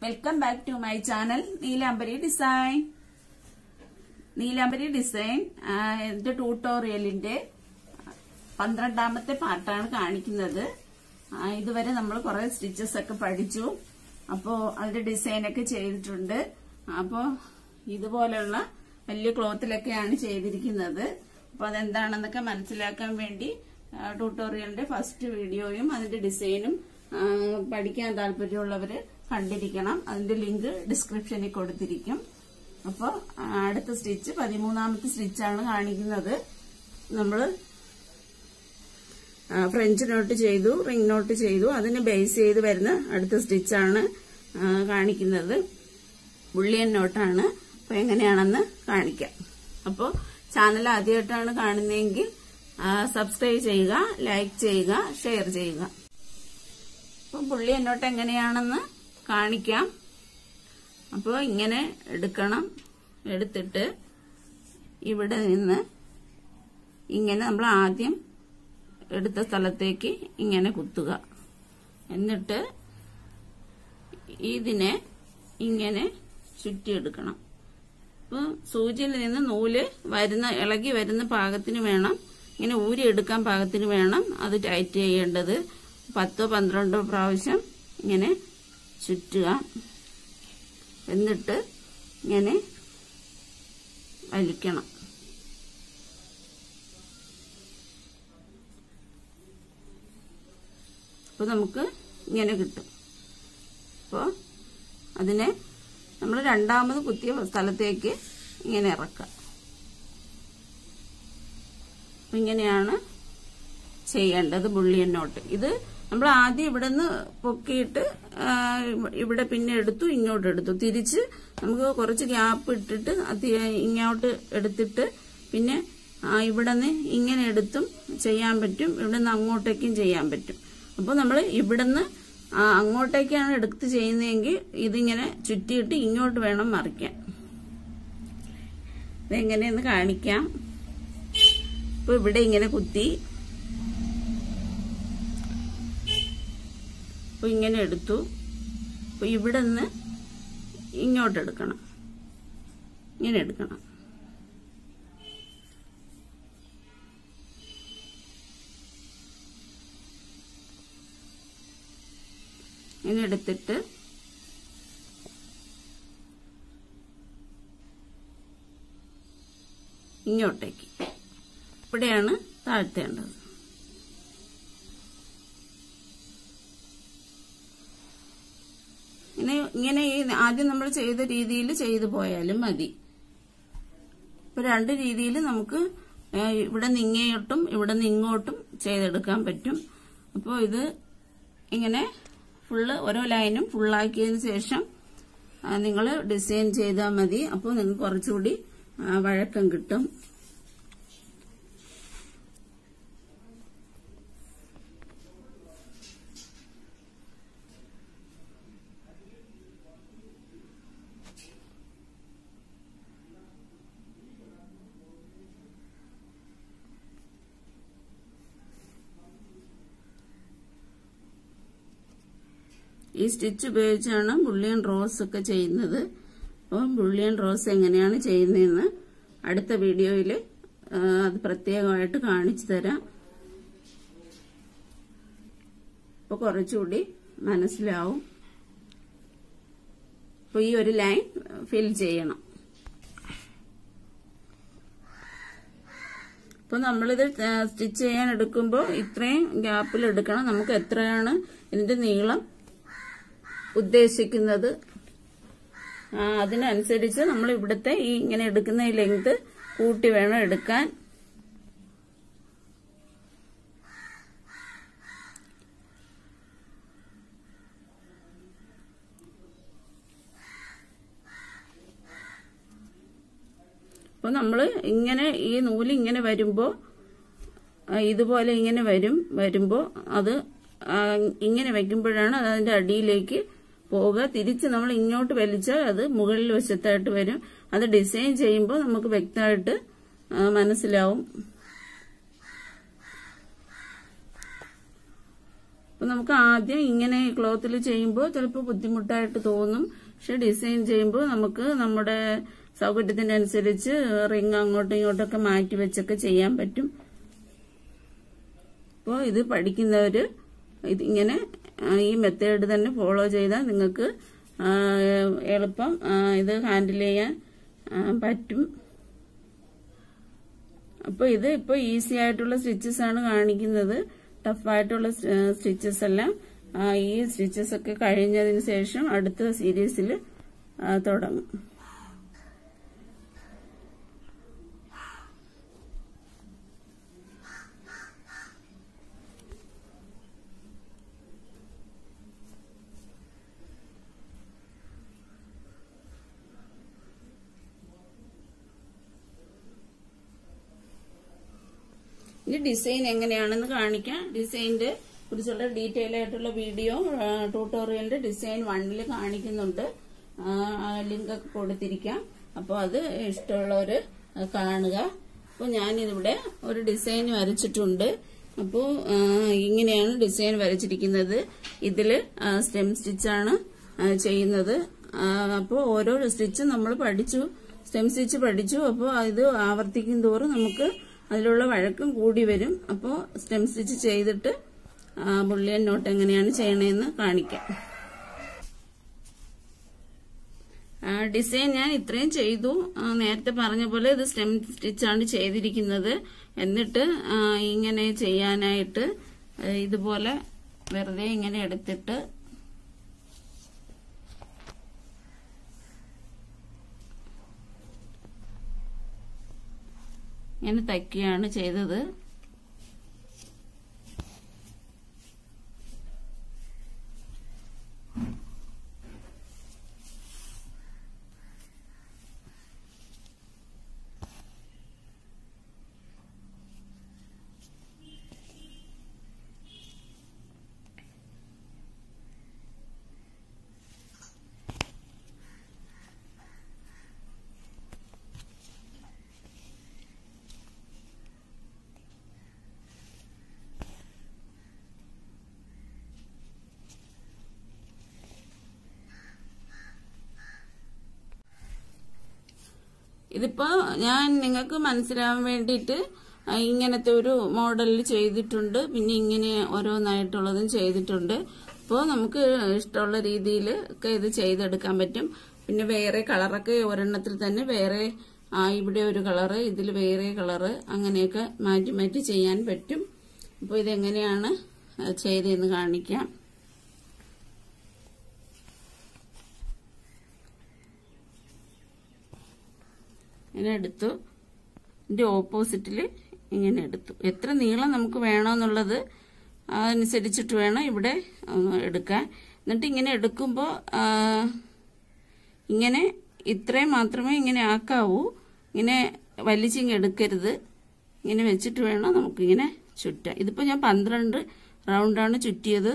welcome back to my channel Neelambari design Neelambari design ആ, എന്റെ ട്യൂട്ടോറിയലിന്റെ പന്ത്രണ്ടാമത്തെ പാർട്ടാണ് കാണിക്കുന്നത് ആ, ഇതുവരെ നമ്മൾ കുറെ സ്റ്റിച്ചസ് ഒക്കെ പഠിച്ചു അപ്പോ അതിന്റെ ഡിസൈൻ ഒക്കെ ചെയ്തിട്ടുണ്ട് അപ്പോ ഇതുപോലെയുള്ള വലിയ ക്ലോത്തിലൊക്കെയാണ് ചെയ്തിരിക്കുന്നത് അപ്പൊ അതെന്താണെന്നൊക്കെ മനസ്സിലാക്കാൻ വേണ്ടി ട്യൂട്ടോറിയലിന്റെ ഫസ്റ്റ് വീഡിയോയും അതിന്റെ ഡിസൈനും ആ, പഠിക്കാൻ താല്പര്യമുള്ളവര് കണ്ടിരിക്കണം അതിന്റെ ലിങ്ക് ഡിസ്ക്രിപ്ഷനിൽ കൊടുത്തിരിക്കും അപ്പോൾ അടുത്ത സ്റ്റിച്ച് പതിമൂന്നാമത്തെ സ്റ്റിച്ചാണ് കാണിക്കുന്നത് നമ്മള് ആ, ഫ്രഞ്ച് നോട്ട് ചെയ്തു റിംഗ് നോട്ട് ചെയ്തു അതിന് ബേസ് ചെയ്ത് വരുന്ന അടുത്ത സ്റ്റിച്ചാണ് ആ, കാണിക്കുന്നത് ബുള്ളിയൻ നോട്ടാണ് അപ്പൊ എങ്ങനെയാണെന്ന് കാണിക്കാം അപ്പോൾ ചാനൽ ആദ്യമായിട്ടാണ് കാണുന്നതെങ്കിൽ സബ്സ്ക്രൈബ് ചെയ്യുക ലൈക്ക് ചെയ്യുക ഷെയർ ചെയ്യുക അപ്പോൾ ബുള്ളിയൻ നോട്ട് എങ്ങനെയാണെന്ന് കാണിക്കാം അപ്പോൾ ഇങ്ങനെ എടുക്കണം എടുത്തിട്ട് ഇവിടെ നിന്ന് ഇങ്ങനെ നമ്മൾ ആദ്യം എടുത്ത സ്ഥലത്തേക്ക് ഇങ്ങനെ കുത്തുക എന്നിട്ട് ഇതിനെ ഇങ്ങനെ ചുറ്റിയെടുക്കണം അപ്പോൾ സൂചിയിൽ നിന്ന് നൂല് വരുന്ന ഇളകി വരുന്ന പാകത്തിന് വേണം ഇങ്ങനെ ഊരിയെടുക്കാൻ പാകത്തിന് വേണം അത് ടൈറ്റ് ചെയ്യേണ്ടത് പത്തോ പന്ത്രണ്ടോ പ്രാവശ്യം ഇങ്ങനെ ചുറ്റുക എന്നിട്ട് ഇങ്ങനെ വലിക്കണം അപ്പോൾ നമുക്ക് ഇങ്ങനെ കിട്ടും അപ്പോൾ അതിനെ നമ്മൾ രണ്ടാമത് കുത്തിയ സ്ഥലത്തേക്ക് ഇങ്ങനെ ഇറക്കുക അപ്പോൾ ഇങ്ങനെയാണ് ചെയ്യേണ്ടത് ബുള്ളിയൻ നോട്ട് ഇത് നമ്മൾ ആദ്യം ഇവിടെ നിന്ന് പൊക്കിയിട്ട് ആ, ഇവിടെ പിന്നെ എടുത്തു ഇങ്ങോട്ട് എടുത്തു തിരിച്ച് നമുക്ക് കുറച്ച് ഗ്യാപ്പ് ഇട്ടിട്ട് അത് ഇങ്ങോട്ട് എടുത്തിട്ട് പിന്നെ ആ, ഇവിടെ നിന്ന് ഇങ്ങനെ എടുത്തും ചെയ്യാൻ പറ്റും ഇവിടെ നിന്ന് അങ്ങോട്ടേക്കും ചെയ്യാൻ പറ്റും അപ്പോൾ നമ്മൾ ഇവിടെ നിന്ന് അങ്ങോട്ടേക്കാണ് എടുത്ത് ചെയ്യുന്നതെങ്കിൽ ഇതിങ്ങനെ ചുറ്റിയിട്ട് ഇങ്ങോട്ട് വേണം മറിക്കാൻ ഇതെങ്ങനെയെന്ന് കാണിക്കാം ഇപ്പൊ ഇവിടെ ഇങ്ങനെ കുത്തി അപ്പൊ ഇങ്ങനെ എടുത്തു അപ്പൊ ഇവിടെ നിന്ന് ഇങ്ങോട്ട് എടുക്കണം ഇങ്ങനെ എടുക്കണം ഇങ്ങനെ എടുത്തിട്ട് ഇങ്ങോട്ടേക്ക് ഇവിടെയാണ് താഴ്ത്തേണ്ടത് ഇങ്ങനെ ഇങ്ങനെ ഈ ആദ്യം നമ്മൾ ചെയ്ത രീതിയിൽ ചെയ്തു പോയാലും മതി ഇപ്പൊ രണ്ട് രീതിയിൽ നമുക്ക് ഏഹ്, ഇവിടെ നിന്ന് ഇങ്ങോട്ടും ഇവിടെ നിന്ന് ഇങ്ങോട്ടും ചെയ്തെടുക്കാൻ പറ്റും അപ്പോൾ ഇത് ഇങ്ങനെ ഫുള്ള് ഓരോ ലൈനും ഫുള്ളാക്കിയതിന് ശേഷം നിങ്ങൾ ഡിസൈൻ ചെയ്താൽ മതി അപ്പോൾ നിങ്ങൾക്ക് കുറച്ചുകൂടി ആ, വഴക്കം കിട്ടും ഈ സ്റ്റിച്ച് ഉപയോഗിച്ചാണ് ബുള്ളിയൻ റോസ് ഒക്കെ ചെയ്യുന്നത് അപ്പോൾ ബുള്ളിയൻ റോസ് എങ്ങനെയാണ് ചെയ്യുന്നതെന്ന് അടുത്ത വീഡിയോയിൽ അത് പ്രത്യേകമായിട്ട് കാണിച്ചു തരാം അപ്പോൾ കുറച്ചുകൂടി മനസ്സിലാവും അപ്പോൾ ഈ ഒരു ലൈൻ ഫിൽ ചെയ്യണം അപ്പോൾ നമ്മളിത് സ്റ്റിച്ച് ചെയ്യാൻ എടുക്കുമ്പോൾ ഇത്രയും ഗ്യാപ്പിൽ എടുക്കണം നമുക്ക് എത്രയാണ് ഇതിന്റെ നീളം ഉദ്ദേശിക്കുന്നത് ആ, അതിനനുസരിച്ച് നമ്മൾ ഇവിടുത്തെ ഈ ഇങ്ങനെ എടുക്കുന്ന ഈ ലെങ്ത് കൂട്ടി വേണം എടുക്കാൻ അപ്പൊ നമ്മൾ ഇങ്ങനെ ഈ നൂല് ഇങ്ങനെ വരുമ്പോ ആ, ഇതുപോലെ ഇങ്ങനെ വരും വരുമ്പോ അത് ആ, ഇങ്ങനെ വെക്കുമ്പോഴാണ് അത് അതിന്റെ അടിയിലേക്ക് പോവുക തിരിച്ച് നമ്മൾ ഇങ്ങോട്ട് വലിച്ചാൽ അത് മുകളിൽ വശത്തായിട്ട് വരും അത് ഡിസൈൻ ചെയ്യുമ്പോൾ നമുക്ക് വ്യക്തമായിട്ട് ആ, മനസ്സിലാവും അപ്പൊ നമുക്ക് ആദ്യം ഇങ്ങനെ ക്ലോത്തിൽ ചെയ്യുമ്പോൾ ചിലപ്പോൾ ബുദ്ധിമുട്ടായിട്ട് തോന്നും പക്ഷെ ഡിസൈൻ ചെയ്യുമ്പോൾ നമുക്ക് നമ്മുടെ സൗകര്യത്തിനനുസരിച്ച് റിങ് അങ്ങോട്ടും ഇങ്ങോട്ടൊക്കെ മാറ്റി വെച്ചൊക്കെ ചെയ്യാൻ പറ്റും അപ്പോൾ ഇത് പഠിക്കുന്നവര് ഇത് ഇങ്ങനെ ആ, ഈ മെത്തേഡ് തന്നെ ഫോളോ ചെയ്താൽ നിങ്ങൾക്ക് ആ, എളുപ്പം ആ, ഇത് ഹാൻഡിൽ ചെയ്യാൻ ആ, പറ്റും അപ്പോൾ ഇത് ഇപ്പോൾ ഈസി ആയിട്ടുള്ള സ്റ്റിച്ചസ് ആണ് കാണിക്കുന്നത് ടഫായിട്ടുള്ള സ്റ്റിച്ചസ് എല്ലാം ആ, ഈ സ്റ്റിച്ചസ് ഒക്കെ കഴിഞ്ഞതിന് ശേഷം അടുത്ത സീരീസിൽ തുടങ്ങും ഇനി ഡിസൈൻ എങ്ങനെയാണെന്ന് കാണിക്കാം ഡിസൈനിന്റെ കുറിച്ചുള്ള ഡീറ്റെയിൽ ആയിട്ടുള്ള വീഡിയോ ട്യൂട്ടോറിയലിന്റെ ഡിസൈൻ വണ്ണിൽ കാണിക്കുന്നുണ്ട് ലിങ്ക് ഒക്കെ കൊടുത്തിരിക്കാം അപ്പോൾ അത് ഇഷ്ടമുള്ളവര് അത് കാണുക അപ്പോൾ ഞാനിതിവിടെ ഒരു ഡിസൈൻ വരച്ചിട്ടുണ്ട് അപ്പോൾ ഇങ്ങനെയാണ് ഡിസൈൻ വരച്ചിരിക്കുന്നത് ഇതില് സ്റ്റെം സ്റ്റിച്ചാണ് ചെയ്യുന്നത് അപ്പോൾ ഓരോ സ്റ്റിച്ചും നമ്മൾ പഠിച്ചു സ്റ്റെം സ്റ്റിച്ച് പഠിച്ചു അപ്പോൾ ഇത് ആവർത്തിക്കും തോറും നമുക്ക് അതിലുള്ള വഴക്കം കൂടി വരും അപ്പോൾ സ്റ്റെം സ്റ്റിച്ച് ചെയ്തിട്ട് ബുള്ളിയൻ നോട്ട് എങ്ങനെയാണ് ചെയ്യണതെന്ന് കാണിക്കാം ഡിസൈൻ ഞാൻ ഇത്രയും ചെയ്തു ആ, നേരത്തെ പറഞ്ഞ പോലെ ഇത് സ്റ്റെം സ്റ്റിച്ചാണ് ചെയ്തിരിക്കുന്നത് എന്നിട്ട് ആ, ഇങ്ങനെ ചെയ്യാനായിട്ട് ആ, ഇതുപോലെ വെറുതെ ഇങ്ങനെ എടുത്തിട്ട് ഇങ്ങനെ തയ്ക്കുകയാണ് ചെയ്തത് ഇതിപ്പോ ഞാൻ നിങ്ങൾക്ക് മനസ്സിലാവാൻ വേണ്ടിയിട്ട് ആ, ഇങ്ങനത്തെ ഒരു മോഡലിൽ ചെയ്തിട്ടുണ്ട് പിന്നെ ഇങ്ങനെ ഓരോന്നായിട്ടുള്ളതും ചെയ്തിട്ടുണ്ട് അപ്പോൾ നമുക്ക് ഇഷ്ടമുള്ള രീതിയിൽ ഒക്കെ ഇത് ചെയ്തെടുക്കാൻ പറ്റും പിന്നെ വേറെ കളറൊക്കെ ഒരെണ്ണത്തിൽ തന്നെ വേറെ ആ, ഇവിടെ ഒരു കളറ് ഇതിൽ വേറെ കളറ് അങ്ങനെയൊക്കെ മാറ്റി മാറ്റി ചെയ്യാൻ പറ്റും അപ്പോൾ ഇതെങ്ങനെയാണ് ആ, ചെയ്തതെന്ന് കാണിക്കാം ഇങ്ങനെ എടുത്തു ഇതിന്റെ ഓപ്പോസിറ്റിൽ ഇങ്ങനെ എടുത്തു എത്ര നീളം നമുക്ക് വേണമെന്നുള്ളത് അതനുസരിച്ചിട്ട് വേണം ഇവിടെ ഒന്ന് എടുക്കാൻ എന്നിട്ട് ഇങ്ങനെ എടുക്കുമ്പോൾ ഇങ്ങനെ ഇത്രയും മാത്രമേ ഇങ്ങനെ ആക്കാവൂ ഇങ്ങനെ വലിച്ചിങ്ങ് എടുക്കരുത് ഇങ്ങനെ വെച്ചിട്ട് വേണം നമുക്കിങ്ങനെ ചുറ്റാൻ ഇതിപ്പോൾ ഞാൻ പന്ത്രണ്ട് റൗണ്ടാണ് ചുറ്റിയത്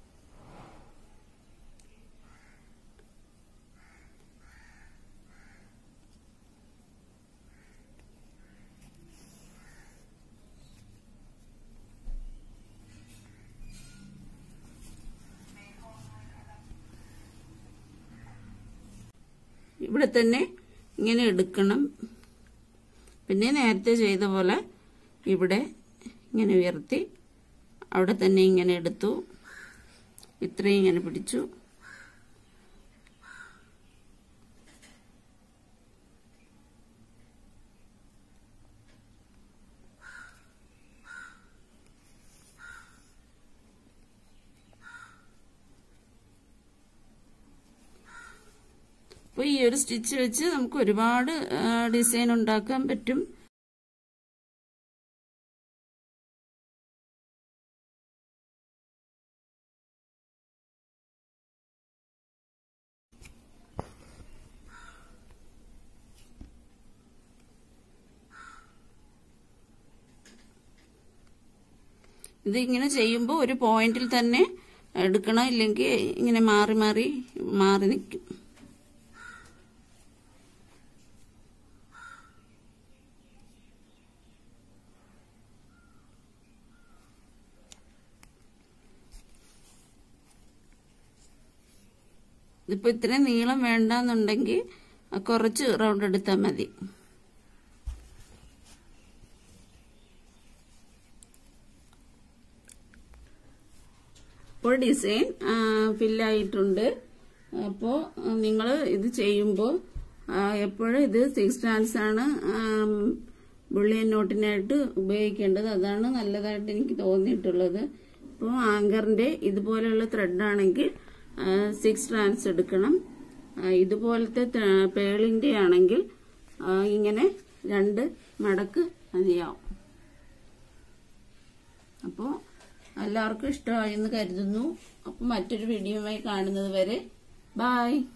ഇവിടെ തന്നെ ഇങ്ങനെ എടുക്കണം പിന്നെ നേരത്തെ ചെയ്ത പോലെ ഇവിടെ ഇങ്ങനെ ഉയർത്തി അവിടെ തന്നെ ഇങ്ങനെ എടുത്തു ഇത്രയും ഇങ്ങനെ പിടിച്ചു അപ്പോൾ ഈ ഒരു സ്റ്റിച്ച് വെച്ച് നമുക്ക് ഒരുപാട് ഡിസൈൻ ഉണ്ടാക്കാൻ പറ്റും ഇതിങ്ങനെ ചെയ്യുമ്പോൾ ഒരു പോയിന്റിൽ തന്നെ എടുക്കണം ഇല്ലെങ്കിൽ ഇങ്ങനെ മാറി മാറി മാറി നിൽക്കും ഇതിപ്പോ ഇത്രയും നീളം വേണ്ടെന്നുണ്ടെങ്കിൽ കുറച്ച് റൗണ്ട് എടുത്താൽ മതി ഇപ്പോൾ ഡിസൈൻ ഫില്ലായിട്ടുണ്ട് അപ്പോൾ നിങ്ങൾ ഇത് ചെയ്യുമ്പോൾ എപ്പോഴും ഇത് സിക്സ് സ്റ്റാൻഡ്സ് ആണ് ബുള്ളിയൻ നോട്ടിനായിട്ട് ഉപയോഗിക്കേണ്ടത് അതാണ് നല്ലതായിട്ട് എനിക്ക് തോന്നിയിട്ടുള്ളത് ഇപ്പോൾ ആങ്കറിന്റെ ഇതുപോലെയുള്ള ത്രെഡാണെങ്കിൽ സിക്സ് സ്ട്രാൻഡ്സ് എടുക്കണം ആ, ഇതുപോലത്തെ ത- പേളിന്റെ ആണെങ്കിൽ ആ, ഇങ്ങനെ രണ്ട് മടക്ക് മതിയാവും അപ്പോൾ എല്ലാവർക്കും ഇഷ്ടമായി എന്ന് കരുതുന്നു അപ്പോൾ മറ്റൊരു വീഡിയോയുമായി കാണുന്നത് വരെ ബായ്